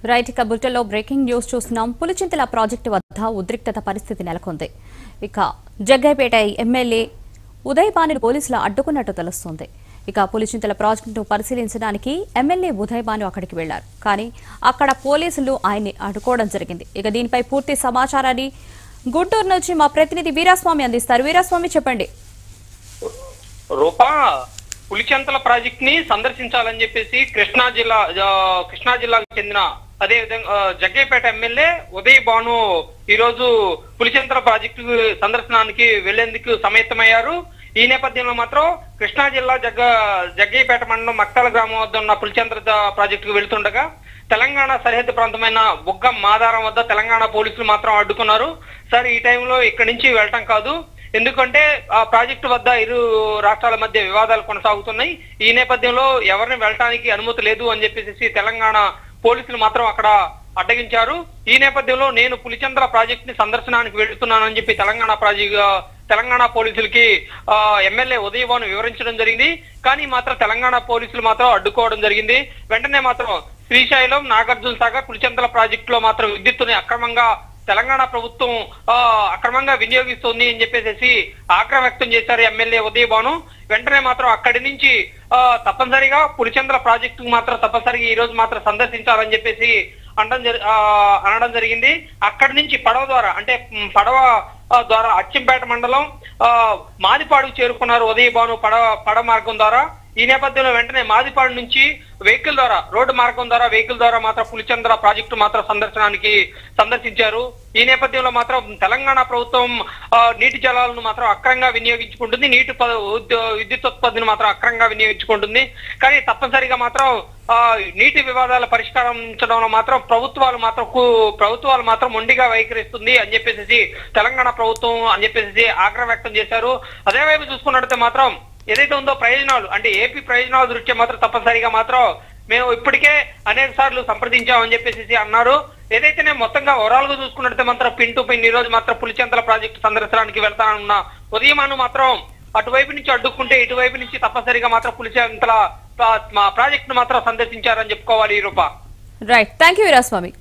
right ఇక బులెటిన్లో breaking news చూస్తున్నాం పులిచింతల ప్రాజెక్టు వద్ద ఉద్రిక్తత పరిస్థితి నెలకొంది ఇక జగ్గైపేట ఎమ్మెల్యే ఉదయభాను పోలీసులు అడ్డుకున్నట్టు తెలుస్తోంది ఇక పులిచింతల ప్రాజెక్టును పరిశీలించడానికి ఎమ్మెల్యే ఉదయభాను అక్కడికి వెళ్లారు కానీ అక్కడ పోలీసులు ఆయన్ని అడ్డుకోవడం జరిగింది ఇక దీనిపై పూర్తి సమాచారాన్ని గుంటూరు నుంచి మా ప్రతినిధి వీరాస్వామి అందిస్తారు వీరాస్వామి చెప్పండి రూపా పులిచెంతల ప్రాజెక్ట్ ని సందర్శించాలని చెప్పేసి కృష్ణా జిల్లా ఆ, కృష్ణా జిల్లాకు చెందిన అదే విధంగా ఆ, జగ్గయ్యపేట ఎమ్మెల్యే ఉదయ్ భాను ఈ రోజు పులిచెంతల ప్రాజెక్టు సందర్శనానికి వెళ్లేందుకు సమేతమయ్యారు ఈ నేపథ్యంలో మాత్రం కృష్ణా జిల్లా జగ్గ జగ్గయ్యపేట మండలం మక్తాల గ్రామం వద్ద ఉన్న పులిచెంతల ప్రాజెక్టుకు వెళ్తుండగా తెలంగాణ సరిహద్దు ప్రాంతమైన బుగ్గ మాదారం వద్ద తెలంగాణ పోలీసులు మాత్రం అడ్డుకున్నారు సార్ ఈ టైంలో ఇక్కడి నుంచి వెళ్ళటం కాదు ఎందుకంటే ఆ ప్రాజెక్టు వద్ద ఇరు రాష్ట్రాల మధ్య వివాదాలు కొనసాగుతున్నాయి ఈ నేపథ్యంలో ఎవరిని వెళ్ళటానికి అనుమతి లేదు అని చెప్పేసి తెలంగాణ పోలీసులు మాత్రం అక్కడ అడ్డగించారు ఈ నేపథ్యంలో నేను పులిచంద్ర ప్రాజెక్ట్ ని సందర్శనానికి వెళుతున్నానని చెప్పి తెలంగాణ ప్రాజెక్ట్ తెలంగాణ పోలీసులకి ఆ, ఎమ్మెల్యే ఉదయభాను వివరించడం జరిగింది కానీ మాత్రం తెలంగాణ పోలీసులు మాత్రం అడ్డుకోవడం జరిగింది వెంటనే మాత్రం శ్రీశైలం నాగార్జున సాగర్ పులిచెంతల ప్రాజెక్టులో మాత్రం విద్యుత్తుని అక్రమంగా తెలంగాణ ప్రభుత్వం ఆ, అక్రమంగా వినియోగిస్తుంది అని చెప్పేసి ఆగ్రహం వ్యక్తం చేశారు ఎమ్మెల్యే ఉదయభాను వెంటనే మాత్రం అక్కడి నుంచి ఆ, తప్పనిసరిగా పులిచంద్ర ప్రాజెక్టు మాత్రం తప్పనిసరిగా ఈ రోజు మాత్రం సందర్శించాలని చెప్పేసి అనడం జరి- ఆ, అనడం జరిగింది అక్కడి నుంచి పడవ ద్వారా అంటే మ్, పడవ ఆ, ద్వారా అచ్చంపేట మండలం ఆ, మాదిపాడుకు చేరుకున్నారు ఉదయభాను పడవ పడవ మార్గం ద్వారా ఈ నేపథ్యంలో వెంటనే మాదిపాడు నుంచి వెహికల్ ద్వారా రోడ్డు మార్గం ద్వారా వెహికల్ ద్వారా మాత్రం పులిచంద్ర ప్రాజెక్టు మాత్రం సందర్శనానికి సందర్శించారు ఈ నేపథ్యంలో మాత్రం తెలంగాణ ప్రభుత్వం ఆ, నీటి జలాలను మాత్రం అక్రంగా వినియోగించుకుంటుంది నీటి ప- ఉద్- విద్యుత్ ఉత్పత్తిని మాత్రం అక్రంగా వినియోగించుకుంటుంది కానీ తప్పనిసరిగా మాత్రం ఆ, నీటి వివాదాల పరిష్కారించడంలో మాత్రం ప్రభుత్వాలు మాత్రం కు- ప్రభుత్వాలు మాత్రం మొండిగా వైఖరిస్తుంది అని చెప్పేసి తెలంగాణ ప్రభుత్వం అని చెప్పేసి ఆగ్రహం వ్యక్తం చేశారు అదే వైపు చూసుకున్నట్లయితే మాత్రం ఏదైతే ఉందో ప్రయోజనాలు అంటే ఏపీ ప్రయోజనాల దృష్ట్యా మాత్రం తప్పనిసరిగా మాత్రం మేము ఇప్పటికే అనేక సార్లు సంప్రదించామని చెప్పేసి అన్నారు ఏదైతేనే మొత్తంగా ఓవరాల్ గా చూసుకున్నట్లయితే మాత్రం పిన్ టు పిన్ ఈ రోజు మాత్రం పులిచెంతల ప్రాజెక్టు సందర్శనానికి వెళ్తానన్న ఉదయమాను మాత్రం అటువైపు నుంచి అడ్డుకుంటే ఇటువైపు నుంచి తప్పనిసరిగా మాత్రం పులిచెంతల ప్రా- మా ప్రాజెక్టును మాత్రం సందర్శించారని చెప్పుకోవాలి ఈ Rupa right thank you Veeraswamy